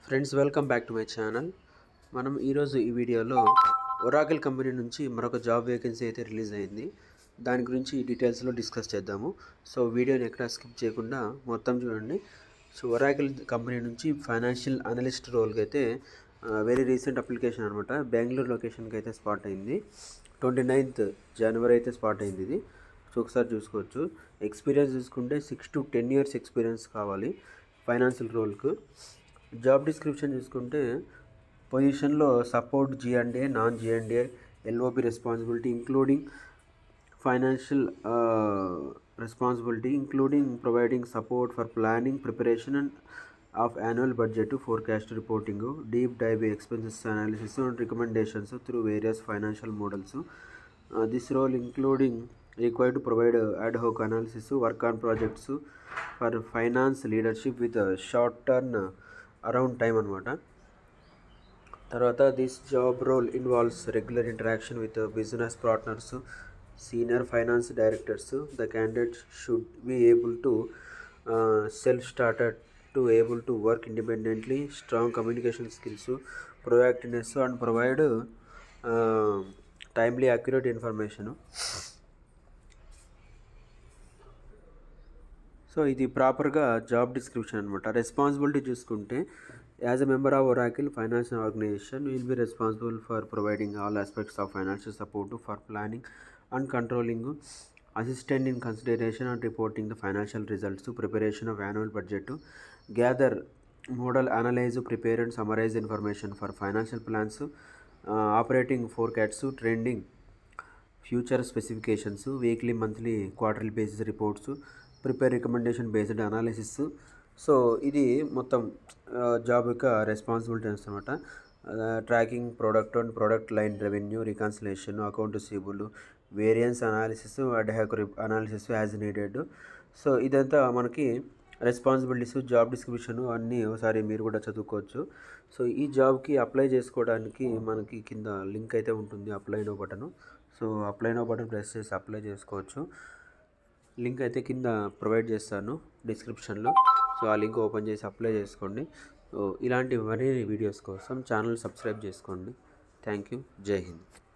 friends welcome back to my channel మనం ఈరోజు ఈ వీడియోలో ఒరాకిల్ కంపెనీ నుంచి మరొక జాబ్ వేకెన్సీ అయితే రిలీజ్ అయింది దాని గురించి డీటెయిల్స్లో డిస్కస్ చేద్దాము సో వీడియోని ఎక్కడ స్కిప్ చేయకుండా మొత్తం చూడండి సో ఒరాకిల్ కంపెనీ నుంచి ఫైనాన్షియల్ అనలిస్ట్ రోల్కి అయితే వెరీ రీసెంట్ అప్లికేషన్ అనమాట బెంగళూరు లొకేషన్కి అయితే స్పాట్ అయింది ట్వంటీ నైన్త్ జనవరి అయితే స్పాట్ అయింది ఇది సో ఒకసారి చూసుకోవచ్చు ఎక్స్పీరియన్స్ చూసుకుంటే six to ten years experience కావాలి ఫైనాన్షియల్ రోల్కు జాబ్ డిస్క్రిప్షన్ చూసుకుంటే పొజిషన్లో support G and A non G and A LOP responsibility including financial responsibility including providing support for planning preparation and of annual budget forecast reporting deep dive expenses analysis and recommendations through various financial models this role including required to provide ad hoc analysis work on projects for finance leadership with short turnaround time అనమాట తర్వాత this job role involves regular interaction with business partners senior finance directors the candidate should be able to self started to able to work independently strong communication skills proactiveness and provide timely accurate information so ఇది ప్రాపర్గా job description అనమాట responsibility చూసుకుంటే as a member of Oracle financial organization will be responsible for providing all aspects of financial support for planning and controlling assistant in consideration and reporting the financial results preparation of annual budget gather model analyse prepare and summarise information for financial plans operating forecasts trending future specifications weekly monthly quarterly basis reports prepare recommendation based analysis so ఇది మొత్తం job యొక్క responsibilities అనమాట tracking product and product line revenue reconciliation account receivable variance analysis ad hoc analysis as needed so ఇదంతా మనకి responsibilities job description అన్నీ ఒకసారి మీరు కూడా చదువుకోవచ్చు సో ఈ జాబ్కి అప్లై చేసుకోవడానికి మనకి కింద లింక్ అయితే ఉంటుంది apply now button so apply now button press చేసి అప్లై చేసుకోవచ్చు లింక్ అయితే కింద ప్రొవైడ్ చేస్తాను డిస్క్రిప్షన్లో సో ఆ లింక్ ఓపెన్ చేసి అప్లై చేసుకోండి సో ఇలాంటి మరిన్ని వీడియోస్ కోసం ఛానల్ సబ్స్క్రైబ్ చేసుకోండి థ్యాంక్ యూ జై హింద్